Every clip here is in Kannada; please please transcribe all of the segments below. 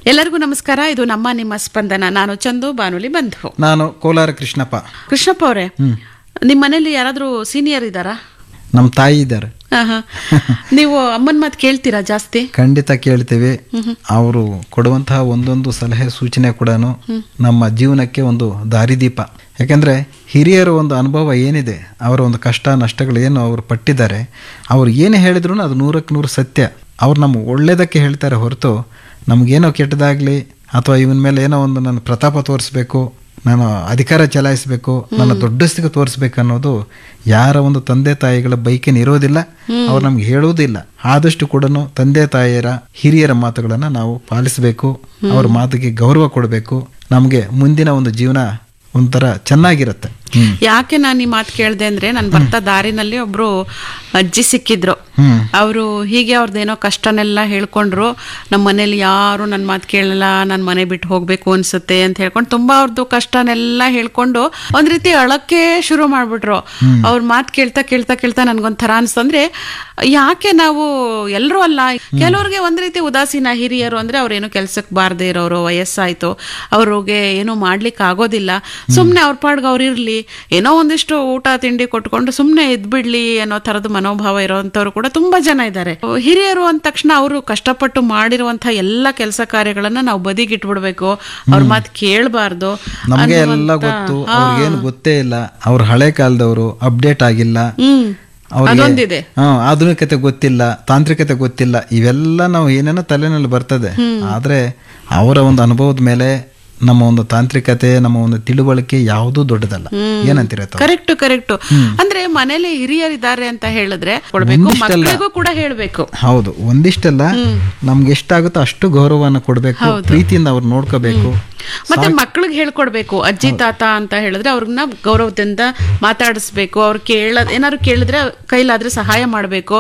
ಎಲ್ಲರಿಗೂ ನಮಸ್ಕಾರ ಇದು ನಮ್ಮ ನಿಮ್ಮ ಸ್ಪಂದನ ನಾನು ಚಂದು ಬಾನುಲಿ ಬಂಧು ನಾನು ಕೋಲಾರ ಕೃಷ್ಣಪ್ಪ ಕೃಷ್ಣಪ್ಪ ಅವರೇ ನಿಮ್ಮ ಮನೇಲಿ ಯಾರಾದ್ರೂ ಸೀನಿಯರ್ ಇದ್ದಾರಾ ನಮ್ಮ ತಾಯಿ ಇದ್ದಾರೆ ಆಹಾ. ನೀವು ಅಮ್ಮನ ಮಾತು ಕೇಳ್ತೀರಾ ಜಾಸ್ತಿ ಖಂಡಿತ ಕೇಳ್ತೇವೆ ಅವರು ಕೊಡುವಂತಹ ಒಂದೊಂದು ಸಲಹೆ ಸೂಚನೆ ಕೂಡ ನಮ್ಮ ಜೀವನಕ್ಕೆ ಒಂದು ದಾರಿದೀಪ ಯಾಕಂದ್ರೆ ಹಿರಿಯರ ಒಂದು ಅನುಭವ ಏನಿದೆ ಅವರ ಒಂದು ಕಷ್ಟ ನಷ್ಟಗಳು ಏನು ಅವರು ಪಟ್ಟಿದ್ದಾರೆ ಅವ್ರು ಏನು ಹೇಳಿದ್ರು ಅದು ನೂರಕ್ಕೆ ನೂರು ಸತ್ಯ ಅವ್ರು ನಮ್ಮ ಒಳ್ಳೇದಕ್ಕೆ ಹೇಳ್ತಾರೆ ಹೊರತು ನಮಗೇನೋ ಕೆಟ್ಟದಾಗ್ಲಿ ಅಥವಾ ಇವನ ಮೇಲೆ ಏನೋ ಒಂದು ನನ್ನ ಪ್ರತಾಪ ತೋರಿಸ್ಬೇಕು ನಾನು ಅಧಿಕಾರ ಚಲಾಯಿಸಬೇಕು ನನ್ನ ದೊಡ್ಡಸ್ತಿಗೆ ತೋರಿಸ್ಬೇಕು ಅನ್ನೋದು ಯಾರ ಒಂದು ತಂದೆ ತಾಯಿಗಳ ಬೈಕೇನು ಇರೋದಿಲ್ಲ ಅವ್ರು ನಮ್ಗೆ ಹೇಳುವುದಿಲ್ಲ ಆದಷ್ಟು ಕೂಡ ತಂದೆ ತಾಯಿಯರ ಹಿರಿಯರ ಮಾತುಗಳನ್ನು ನಾವು ಪಾಲಿಸಬೇಕು ಅವ್ರ ಮಾತಿಗೆ ಗೌರವ ಕೊಡಬೇಕು ನಮಗೆ ಮುಂದಿನ ಒಂದು ಜೀವನ ಒಂಥರ ಚೆನ್ನಾಗಿರುತ್ತೆ ಯಾಕೆ ನಾನು ಈ ಮಾತು ಕೇಳಿದೆ ಅಂದ್ರೆ ನಾನು ಬರ್ತಾ ದಾರಿನಲ್ಲಿ ಒಬ್ರು ಅಜ್ಜಿ ಸಿಕ್ಕಿದ್ರು ಹ್ಮ್ ಅವರು ಹೀಗೆ ಅವ್ರದ್ದೇನೋ ಕಷ್ಟನೆಲ್ಲ ಹೇಳ್ಕೊಂಡ್ರು ನಮ್ಮ ಮನೇಲಿ ಯಾರು ನನ್ನ ಮಾತು ಕೇಳಲ್ಲ ನನ್ನ ಮನೆ ಬಿಟ್ಟು ಹೋಗ್ಬೇಕು ಅನ್ಸುತ್ತೆ ಅಂತ ಹೇಳ್ಕೊಂಡು ತುಂಬಾ ಅವ್ರದ್ದು ಕಷ್ಟನೆಲ್ಲ ಹೇಳ್ಕೊಂಡು ಒಂದ್ ರೀತಿ ಅಳಕ್ಕೆ ಶುರು ಮಾಡ್ಬಿಟ್ರು ಅವ್ರ ಮಾತು ಕೇಳ್ತಾ ಕೇಳ್ತಾ ಕೇಳ್ತಾ ನನ್ಗೊಂಥರ ಅನ್ಸ್ತಂದ್ರೆ ಯಾಕೆ ನಾವು ಎಲ್ಲರೂ ಅಲ್ಲ ಕೆಲವ್ರಿಗೆ ಒಂದ್ ರೀತಿ ಉದಾಸೀನ ಹಿರಿಯರು ಅಂದ್ರೆ ಅವ್ರೇನು ಕೆಲ್ಸಕ್ಕೆ ಬಾರದೇ ಇರೋರು ವಯಸ್ಸಾಯ್ತು ಅವ್ರಿಗೆ ಏನೂ ಮಾಡ್ಲಿಕ್ಕೆ ಆಗೋದಿಲ್ಲ ಸುಮ್ನೆ ಅವ್ರ ಪಾಡ್ಗೆ ಅವ್ರು ಇರ್ಲಿ ಏನೋ ಒಂದಿಷ್ಟು ಊಟ ತಿಂಡಿ ಕೊಟ್ಕೊಂಡು ಸುಮ್ನೆ ಇದ್ಬಿಡ್ಲಿ ಅನ್ನೋ ತರದ ಮನೋಭಾವ ಇರೋಂಥವ್ರು ಕೂಡ ತುಂಬಾ ಜನ ಇದ್ದಾರೆ ಹಿರಿಯರು ಅಂದ ತಕ್ಷಣ ಅವರು ಕಷ್ಟಪಟ್ಟು ಮಾಡಿರುವಂತಹ ಎಲ್ಲ ಕೆಲಸ ಕಾರ್ಯಗಳನ್ನ ನಾವು ಬದಿಗಿಟ್ಬಿಡ್ಬೇಕು ಅವ್ರ ಮಾತು ಕೇಳಬಾರ್ದು ನಮಗೆ ಎಲ್ಲ ಗೊತ್ತು ಅವ್ರಿಗೇನು ಗೊತ್ತೇ ಇಲ್ಲ ಅವ್ರ ಹಳೆ ಕಾಲದವರು ಅಪ್ಡೇಟ್ ಆಗಿಲ್ಲ ಹ್ಮ್ ಅವ್ರಿಗೆ ಅದೊಂದಿದೆ ಹಾ ಆಧುನಿಕತೆ ಗೊತ್ತಿಲ್ಲ ತಾಂತ್ರಿಕತೆ ಗೊತ್ತಿಲ್ಲ ಇವೆಲ್ಲ ನಾವು ಏನೇನೋ ತಲೆನಲ್ಲಿ ಬರ್ತದೆ ಆದ್ರೆ ಅವರ ಒಂದು ಅನುಭವದ ಮೇಲೆ ನಮ್ಮ ಒಂದು ತಾಂತ್ರಿಕತೆ ನಮ್ಮ ಒಂದು ತಿಳುವಳಿಕೆ ಯಾವುದೂ ದೊಡ್ಡದಲ್ಲ ಏನಂತೀರ ತಾವು? ಕರೆಕ್ಟ್ ಕರೆಕ್ಟ್ ಅಂದ್ರೆ ಮನೇಲಿ ಹಿರಿಯರಿದ್ದಾರೆ ಅಂತ ಹೇಳಿದ್ರೆ ಕೊಡ್ಬೇಕು ಮಕ್ಕಳಿಗೂ ಕೂಡ ಹೇಳ್ಬೇಕು ಹೌದು ಒಂದಿಷ್ಟಲ್ಲ ನಮ್ಗೆ ಎಷ್ಟಾಗುತ್ತೋ ಅಷ್ಟು ಗೌರವವನ್ನು ಕೊಡಬೇಕು ಪ್ರೀತಿಯಿಂದ ಅವ್ರು ನೋಡ್ಕೋಬೇಕು ಮತ್ತೆ ಮಕ್ಳಿಗೆ ಹೇಳ್ಕೊಡ್ಬೇಕು ಅಜ್ಜಿ ತಾತ ಅಂತ ಹೇಳಿದ್ರೆ ಅವ್ರನ್ನ ಗೌರವದಿಂದ ಮಾತಾಡಿಸ್ಬೇಕು ಅವ್ರು ಕೇಳ ಏನಾದ್ರು ಕೇಳಿದ್ರೆ ಕೈಲಾದ್ರೆ ಸಹಾಯ ಮಾಡಬೇಕು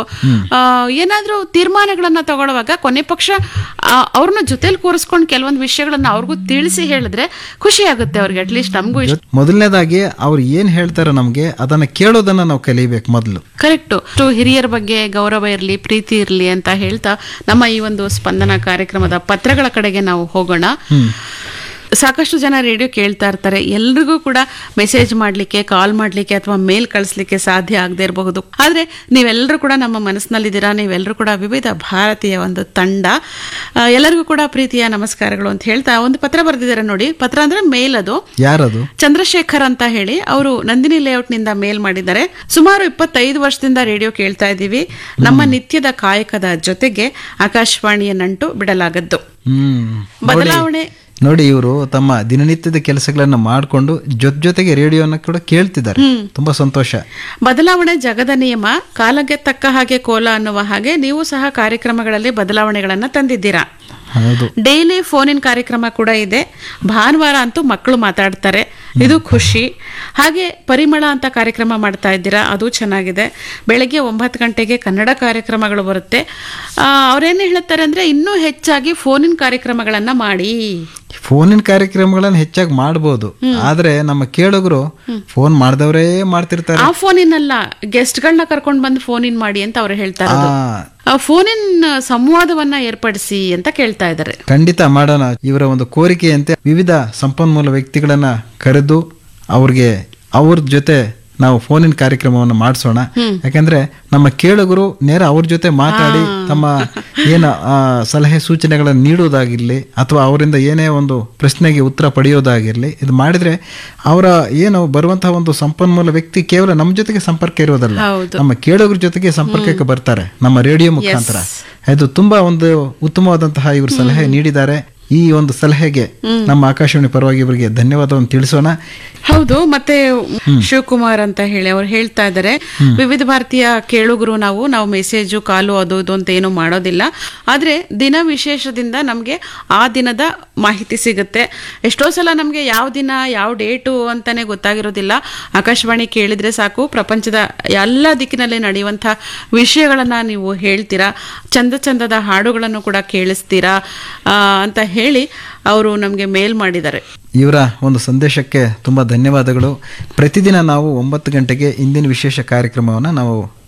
ಏನಾದ್ರೂ ತೀರ್ಮಾನಗಳನ್ನ ತಗೊಳ್ಳುವಾಗ ಕೊನೆ ಪಕ್ಷ ಆ, ಅವ್ರನ್ನ ಜೊತೆಲಿ ಕೂರಿಸ್ಕೊಂಡು ಕೆಲವೊಂದು ವಿಷಯಗಳನ್ನ ಅವ್ರಿಗೂ ತಿಳಿಸಿ ಹೇಳಿದ್ರೆ ಖುಷಿ ಆಗುತ್ತೆ ಅವ್ರಿಗೆ ಅಟ್ಲೀಸ್ಟ್ ನಮಗೂ ಇಷ್ಟ ಮೊದಲನೇದಾಗಿ ಅವ್ರು ಏನ್ ಹೇಳ್ತಾರೋ ನಮ್ಗೆ ಅದನ್ನ ಕೇಳೋದನ್ನ ನಾವು ಕಲಿಬೇಕು ಮೊದಲು ಕರೆಕ್ಟು ಹಿರಿಯರ ಬಗ್ಗೆ ಗೌರವ ಇರಲಿ ಪ್ರೀತಿ ಇರಲಿ ಅಂತ ಹೇಳ್ತಾ ನಮ್ಮ ಈ ಒಂದು ಸ್ಪಂದನ ಕಾರ್ಯಕ್ರಮದ ಪತ್ರಗಳ ಕಡೆಗೆ ನಾವು ಹೋಗೋಣ ಸಾಕಷ್ಟು ಜನ ರೇಡಿಯೋ ಕೇಳ್ತಾ ಇರ್ತಾರೆ ಎಲ್ರಿಗೂ ಕೂಡ ಮೆಸೇಜ್ ಮಾಡಲಿಕ್ಕೆ ಕಾಲ್ ಮಾಡಲಿಕ್ಕೆ ಅಥವಾ ಮೇಲ್ ಕಳಿಸ್ಲಿಕ್ಕೆ ಸಾಧ್ಯ ಆಗದೆ ಇರಬಹುದು ಆದರೆ ನೀವೆಲ್ಲರೂ ಕೂಡ ನಮ್ಮ ಮನಸ್ಸಿನಲ್ಲಿದ್ದೀರಾ ನೀವೆಲ್ಲರೂ ಕೂಡ ವಿವಿಧ ಭಾರತೀಯ ಒಂದು ತಂಡ ಆ, ಎಲ್ಲರಿಗೂ ಕೂಡ ಪ್ರೀತಿಯ ನಮಸ್ಕಾರಗಳು ಅಂತ ಹೇಳ್ತಾ ಒಂದು ಪತ್ರ ಬರೆದಿದ್ದಾರೆ ನೋಡಿ ಪತ್ರ ಅಂದ್ರೆ ಮೇಲ್ ಅದು ಯಾರದು ಚಂದ್ರಶೇಖರ್ ಅಂತ ಹೇಳಿ ಅವರು ನಂದಿನಿ ಲೇಔಟ್ ನಿಂದ ಮೇಲ್ ಮಾಡಿದ್ದಾರೆ ಸುಮಾರು ಇಪ್ಪತ್ತೈದು ವರ್ಷದಿಂದ ರೇಡಿಯೋ ಕೇಳ್ತಾ ಇದ್ದೀವಿ ನಮ್ಮ ನಿತ್ಯದ ಕಾಯಕದ ಜೊತೆಗೆ ಆಕಾಶವಾಣಿಯ ನಂಟು ಬಿಡಲಾಗದ್ದು ಹ್ಮ್ ಬದಲಾವಣೆ ನೋಡಿ ಇವರು ತಮ್ಮ ದಿನನಿತ್ಯದ ಕೆಲಸಗಳನ್ನ ಮಾಡಿಕೊಂಡು ಜೊತೆ ಜೊತೆಗೆ ರೇಡಿಯೋನ ಕೂಡ ಕೇಳ್ತಿದ್ದಾರೆ ತುಂಬಾ ಸಂತೋಷ ಬದಲಾವಣೆ ಜಗದ ನಿಯಮ ಕಾಲಕ್ಕೆ ತಕ್ಕ ಹಾಗೆ ಕೋಲ ಅನ್ನುವ ಹಾಗೆ ನೀವು ಸಹ ಕಾರ್ಯಕ್ರಮಗಳಲ್ಲಿ ಬದಲಾವಣೆಗಳನ್ನ ತಂದಿದ್ದೀರಾ ಹೌದು ಡೈಲಿ ಫೋನಿನ ಕಾರ್ಯಕ್ರಮ ಕೂಡ ಇದೆ ಭಾನುವಾರ ಅಂತೂ ಮಕ್ಕಳು ಮಾತಾಡ್ತಾರೆ ಇದು ಖುಷಿ ಹಾಗೆ ಪರಿಮಳ ಅಂತ ಕಾರ್ಯಕ್ರಮ ಮಾಡ್ತಾ ಇದ್ದೀರಾ ಅದು ಚೆನ್ನಾಗಿದೆ ಬೆಳಗ್ಗೆ ಒಂಬತ್ತು ಗಂಟೆಗೆ ಕನ್ನಡ ಕಾರ್ಯಕ್ರಮಗಳು ಬರುತ್ತೆ ಆ, ಅವ್ರೇನು ಹೇಳ್ತಾರೆ ಅಂದ್ರೆ ಇನ್ನೂ ಹೆಚ್ಚಾಗಿ ಫೋನಿನ ಕಾರ್ಯಕ್ರಮಗಳನ್ನ ಮಾಡಿ ಫೋನಿನ ಕಾರ್ಯಕ್ರಮಗಳನ್ನ ಹೆಚ್ಚಾಗಿ ಮಾಡ್ಬೋದು ಆದ್ರೆ ನಮ್ಮ ಕೇಳುಗರು ಫೋನ್ ಮಾಡ್ದವ್ರೇ ಮಾಡ್ತಿರ್ತಾರೆ ಆ ಫೋನಿನಲ್ಲ ಗೆಸ್ಟ್ಗಳನ್ನ ಕರ್ಕೊಂಡು ಬಂದು ಫೋನಿನ್ ಮಾಡಿ ಅಂತ ಅವ್ರು ಹೇಳ್ತಾ ಆ, ಇರೋದು ಫೋನಿನ ಸಂವಾದವನ್ನ ಏರ್ಪಡಿಸಿ ಅಂತ ಕೇಳ್ತಾ ಇದ್ದಾರೆ ಖಂಡಿತ ಮಾಡೋಣ ಇವರ ಒಂದು ಕೋರಿಕೆಯಂತೆ ವಿವಿಧ ಸಂಪನ್ಮೂಲ ವ್ಯಕ್ತಿಗಳನ್ನ ಕರೆದು ಅವ್ರಿಗೆ ಅವ್ರ ಜೊತೆ ನಾವು ಫೋನಿನ ಕಾರ್ಯಕ್ರಮವನ್ನು ಮಾಡಿಸೋಣ ಯಾಕಂದ್ರೆ ನಮ್ಮ ಕೇಳುಗರು ನೇರ ಅವ್ರ ಜೊತೆ ಮಾತಾಡಿ ತಮ್ಮ ಏನು ಆ, ಸಲಹೆ ಸೂಚನೆಗಳನ್ನು ನೀಡುವುದಾಗಿರ್ಲಿ ಅಥವಾ ಅವರಿಂದ ಏನೇ ಒಂದು ಪ್ರಶ್ನೆಗೆ ಉತ್ತರ ಪಡೆಯೋದಾಗಿರ್ಲಿ ಇದು ಮಾಡಿದ್ರೆ ಅವರ ಏನು ಬರುವಂತಹ ಒಂದು ಸಂಪನ್ಮೂಲ ವ್ಯಕ್ತಿ ಕೇವಲ ನಮ್ಮ ಜೊತೆಗೆ ಸಂಪರ್ಕ ಇರೋದಲ್ಲ ಹೌದು. ನಮ್ಮ ಕೇಳುಗರ ಜೊತೆಗೆ ಸಂಪರ್ಕಕ್ಕೆ ಬರ್ತಾರೆ ನಮ್ಮ ರೇಡಿಯೋ ಮುಖಾಂತರ ಇದು ತುಂಬಾ ಒಂದು ಉತ್ತಮವಾದಂತಹ ಇವರು ಸಲಹೆ ನೀಡಿದ್ದಾರೆ ಈ ಒಂದು ಸಲಹೆಗೆ ನಮ್ಮ ಆಕಾಶವಾಣಿ ಪರವಾಗಿ ಇವರಿಗೆ ಧನ್ಯವಾದವನ್ನು ತಿಳಿಸೋಣ ಹೌದು ಮತ್ತೆ ಶಿವಕುಮಾರ್ ಅಂತ ಹೇಳಿ ಅವ್ರು ಹೇಳ್ತಾ ಇದ್ದಾರೆ ವಿವಿಧ ಭಾರತೀಯ ಕೇಳುಗರು ನಾವು ನಾವು ಮೆಸೇಜು ಕಾಲು ಅದು ಇದು ಅಂತ ಏನು ಮಾಡೋದಿಲ್ಲ ಆದ್ರೆ ದಿನ ವಿಶೇಷದಿಂದ ನಮಗೆ ಆ ದಿನದ ಮಾಹಿತಿ ಸಿಗುತ್ತೆ ಎಷ್ಟೋ ಸಲ ನಮಗೆ ಯಾವ ದಿನ ಯಾವ ಡೇಟು ಅಂತಾನೆ ಗೊತ್ತಾಗಿರೋದಿಲ್ಲ ಆಕಾಶವಾಣಿ ಕೇಳಿದ್ರೆ ಸಾಕು ಪ್ರಪಂಚದ ಎಲ್ಲ ದಿಕ್ಕಿನಲ್ಲಿ ನಡೆಯುವಂಥ ವಿಷಯಗಳನ್ನ ನೀವು ಹೇಳ್ತೀರಾ ಚಂದ ಚಂದದ ಹಾಡುಗಳನ್ನು ಕೂಡ ಕೇಳಿಸ್ತೀರಾ ಆ, ಅಂತ ಹೇಳಿ ಅವರು ನಮಗೆ ಮೇಲ್ ಮಾಡಿದ್ದಾರೆ ಇವರ ಒಂದು ಸಂದೇಶಕ್ಕೆ ತುಂಬ ಧನ್ಯವಾದಗಳು ಪ್ರತಿದಿನ ನಾವು ಒಂಬತ್ತು ಗಂಟೆಗೆ ಇಂದಿನ ವಿಶೇಷ ಕಾರ್ಯಕ್ರಮವನ್ನು ನಾವು